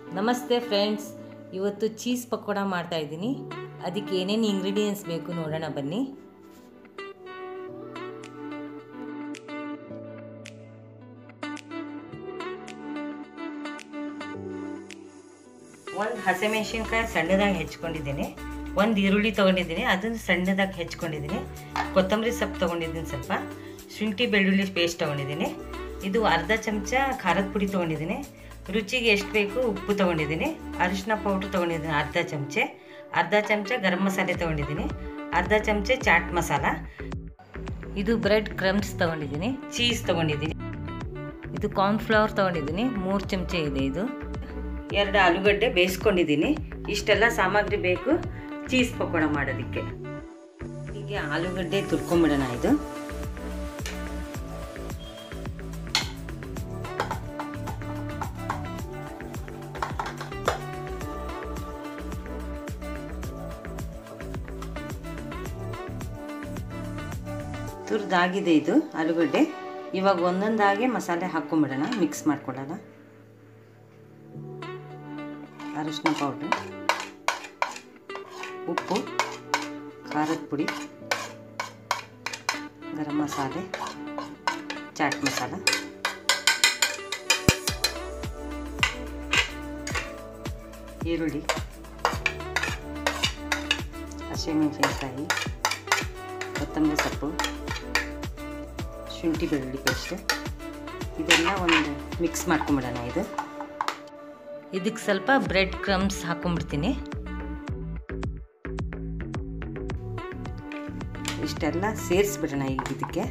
ನಮಸ್ತೆ ಫ್ರೆಂಡ್ಸ್ ಇವತ್ತು ಚೀಸ್ ಪಕೋಡ ಮಾಡ್ತಾ ಇದ್ದೀನಿ ಅದಕ್ಕೆ ಏನೇನು ಇಂಗ್ರೀಡಿಯೆಂಟ್ಸ್ ಬೇಕು ನೋಡೋಣ ಬನ್ನಿ ಒಂದು ಹಸಿಮೆಣಸಿನ್ಕಾಯಿ ಸಣ್ಣದಾಗಿ ಹೆಚ್ಕೊಂಡಿದ್ದೀನಿ ಒಂದು ಈರುಳ್ಳಿ ತೊಗೊಂಡಿದ್ದೀನಿ ಅದನ್ನು ಸಣ್ಣದಾಗಿ ಹೆಚ್ಕೊಂಡಿದ್ದೀನಿ ಕೊತ್ತಂಬರಿ ಸೊಪ್ಪು ತೊಗೊಂಡಿದ್ದೀನಿ ಸ್ವಲ್ಪ ಶುಂಠಿ ಬೆಳ್ಳುಳ್ಳಿ ಪೇಸ್ಟ್ ತೊಗೊಂಡಿದ್ದೀನಿ ಇದು ಅರ್ಧ ಚಮಚ ಖಾರದ ಪುಡಿ ತೊಗೊಂಡಿದ್ದೀನಿ ರುಚಿಗೆ ಎಷ್ಟು ಬೇಕು ಉಪ್ಪು ತೊಗೊಂಡಿದ್ದೀನಿ ಅರಿಶಿನ ಪೌಡ್ರ್ ತೊಗೊಂಡಿದ್ದೀನಿ ಅರ್ಧ ಚಮಚೆ ಅರ್ಧ ಚಮಚ ಗರಂ ಮಸಾಲೆ ತೊಗೊಂಡಿದ್ದೀನಿ ಅರ್ಧ ಚಮಚೆ ಚಾಟ್ ಮಸಾಲ ಇದು ಬ್ರೆಡ್ ಕ್ರಮ್ಸ್ ತೊಗೊಂಡಿದ್ದೀನಿ ಚೀಸ್ ತೊಗೊಂಡಿದ್ದೀನಿ ಇದು ಕಾರ್ನ್ಫ್ಲವರ್ ತೊಗೊಂಡಿದ್ದೀನಿ ಮೂರು ಚಮಚೆ ಇದೆ ಇದು ಎರಡು ಆಲೂಗಡ್ಡೆ ಬೇಯಿಸ್ಕೊಂಡಿದ್ದೀನಿ ಇಷ್ಟೆಲ್ಲ ಸಾಮಗ್ರಿ ಬೇಕು ಚೀಸ್ ಪಕೋಡ ಮಾಡೋದಕ್ಕೆ ಹೀಗೆ ಆಲೂಗಡ್ಡೆ ತುರ್ಕೊಂಬಿಡೋಣ ಇದು ತುರ್ದಾಗಿದೆ ಇದು ಆಲೂಗಡ್ಡೆ ಇವಾಗ ಒಂದೊಂದಾಗೆ ಮಸಾಲೆ ಹಾಕ್ಕೊಂಬಿಡೋಣ ಮಿಕ್ಸ್ ಮಾಡ್ಕೊಳ್ಳೋಣ ಅರಿಶಿನ ಪೌಡ್ರ್ ಉಪ್ಪು ಖಾರದ ಪುಡಿ ಗರಂ ಮಸಾಲೆ ಚಾಟ್ ಮಸಾಲ ಈರುಳ್ಳಿ ಹಸಿಮೆಣಸಿನ್ಕಾಯಿ ಕೊತ್ತಂಬರಿ ಸೊಪ್ಪು ಶುಂಠಿ ಬೆಳ್ಳುಳ್ಳಿ ಪೇಸ್ಟ್ ಇದೆಲ್ಲ ಒಂದು ಮಿಕ್ಸ್ ಮಾಡ್ಕೊಂಬಿಡೋಣ ಇದು ಇದಕ್ಕೆ ಸ್ವಲ್ಪ ಬ್ರೆಡ್ ಕ್ರಮ್ಸ್ ಹಾಕೊಂಡ್ಬಿಡ್ತೀನಿ ಇಷ್ಟೆಲ್ಲ ಸೇರಿಸ್ಬಿಡೋಣ ಈಗ ಇದಕ್ಕೆ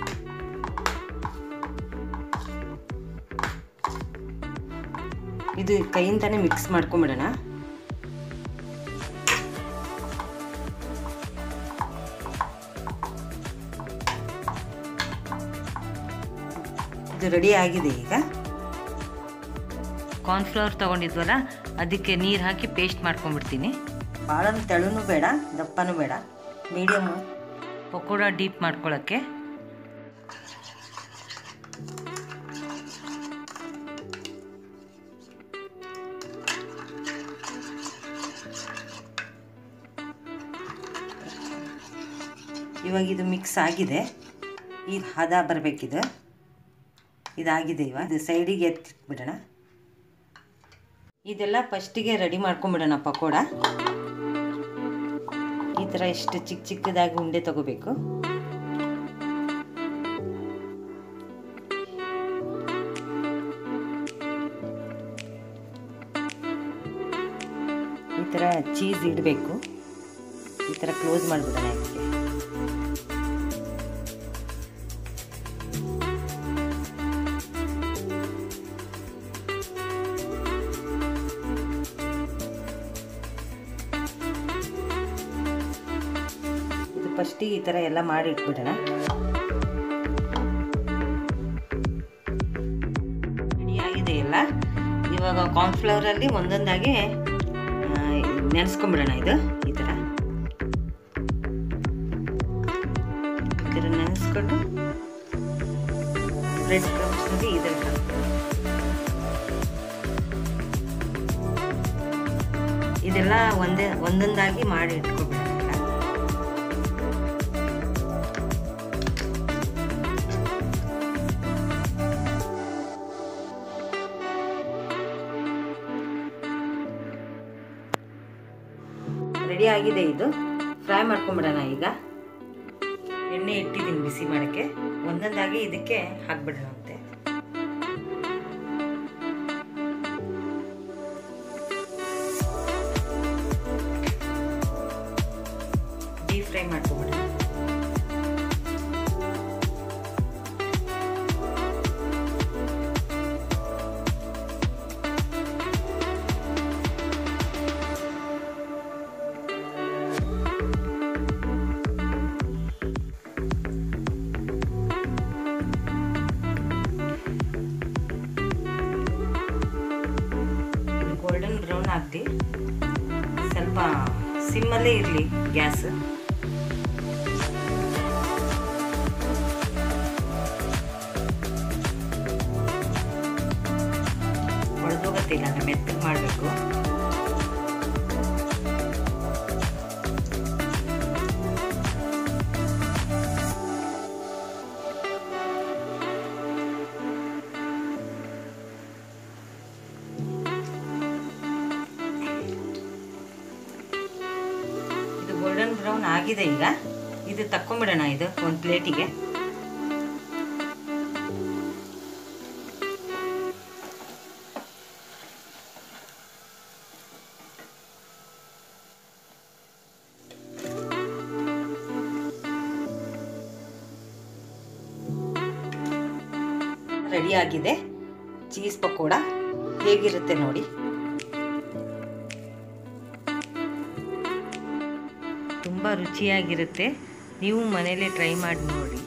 ಇದು ಕೈಯಿಂದಾನೆ ಮಿಕ್ಸ್ ಮಾಡ್ಕೊಂಬಿಡೋಣ ಇದು ರೆಡಿ ಆಗಿದೆ ಈಗ ಕಾರ್ನ್ಫ್ಲವರ್ ತೊಗೊಂಡಿದ್ವಲ್ಲ ಅದಕ್ಕೆ ನೀರು ಹಾಕಿ ಪೇಸ್ಟ್ ಮಾಡ್ಕೊಂಡ್ಬಿಡ್ತೀನಿ ಭಾಳ ತೆಳುನೂ ಬೇಡ ದಪ್ಪನೂ ಬೇಡ ಮೀಡಿಯಮು ಪಕೋಡ ಡೀಪ್ ಮಾಡ್ಕೊಳ್ಳೋಕ್ಕೆ ಇವಾಗ ಇದು ಮಿಕ್ಸ್ ಆಗಿದೆ ಈ ಹದ ಬರಬೇಕಿದು ಇದಾಗಿದೆ ಇವಾಗ ಇದು ಸೈಡಿಗೆ ಎತ್ತಿಟ್ಬಿಡೋಣ ಇದೆಲ್ಲ ಫಸ್ಟಿಗೆ ರೆಡಿ ಮಾಡ್ಕೊಂಬಿಡೋಣ ಪಕೋಡ ಈ ಥರ ಇಷ್ಟು ಚಿಕ್ಕ ಚಿಕ್ಕದಾಗಿ ಉಂಡೆ ತಗೋಬೇಕು ಈ ಥರ ಚೀಸ್ ಇಡಬೇಕು ಈ ಥರ ಕ್ಲೋಸ್ ಮಾಡಿಬಿಡೋಣ ಇದಕ್ಕೆ ಇದು ಫಸ್ಟಿಗೆ ಈ ಥರ ಎಲ್ಲ ಮಾಡಿ ಇಟ್ಬಿಡೋಣ ರೆಡಿ ಆಗಿದೆ ಎಲ್ಲ ಇವಾಗ ಕಾರ್ನ್ಫ್ಲವರಲ್ಲಿ ಒಂದೊಂದಾಗಿ ನೆನೆಸ್ಕೊಂಬಿಡೋಣ ಇದು ಈ ಥರ ಈ ಥರ ನೆನೆಸ್ಕೊಂಡು ಬ್ರೆಡ್ ಕ್ರಮ್ಸ್ನಲ್ಲಿ ಇದ್ರಲ್ಲಿ ಇದೆಲ್ಲ ಒಂದೇ ಒಂದೊಂದಾಗಿ ಮಾಡಿ ಇಟ್ಕೊಬಿಡೋಣ ರೆಡಿ ಆಗಿದೆ ಇದು ಫ್ರೈ ಮಾಡ್ಕೊಂಬಿಡೋಣ ಈಗ ಎಣ್ಣೆ ಇಟ್ಟಿದ್ದೀನಿ ಬಿಸಿ ಮಾಡೋಕ್ಕೆ ಒಂದೊಂದಾಗಿ ಇದಕ್ಕೆ ಹಾಕ್ಬಿಡೋಣ ಅಂತೆ ಡೀಪ್ ಫ್ರೈ ಮಾಡ್ಕೊಂಬಿಡೋಣ ಗೋಲ್ಡನ್ ಬ್ರೌನ್ ಹಾಕ್ತಿ ಸ್ವಲ್ಪ ಸಿಮ್ಮಲ್ಲೇ ಇರಲಿ ಗ್ಯಾಸ್ ಹೊಡೆದೋಗ ಬರ್ತಿಲ್ಲ ನಾನು ಮೆತ್ತಗೆ ಮಾಡಬೇಕು ಇದು ಗೋಲ್ಡನ್ ಬ್ರೌನ್ ಆಗಿದೆ ಈಗ ಇದು ತಕ್ಕೊಂಬಿಡೋಣ ಇದು ಒಂದು ಪ್ಲೇಟಿಗೆ ರೆಡಿ ಆಗಿದೆ ಚೀಸ್ ಪಕೋಡ ಹೇಗಿರುತ್ತೆ ನೋಡಿ ತುಂಬ ರುಚಿಯಾಗಿರುತ್ತೆ ನೀವು ಮನೇಲಿ ಟ್ರೈ ಮಾಡಿ ನೋಡಿ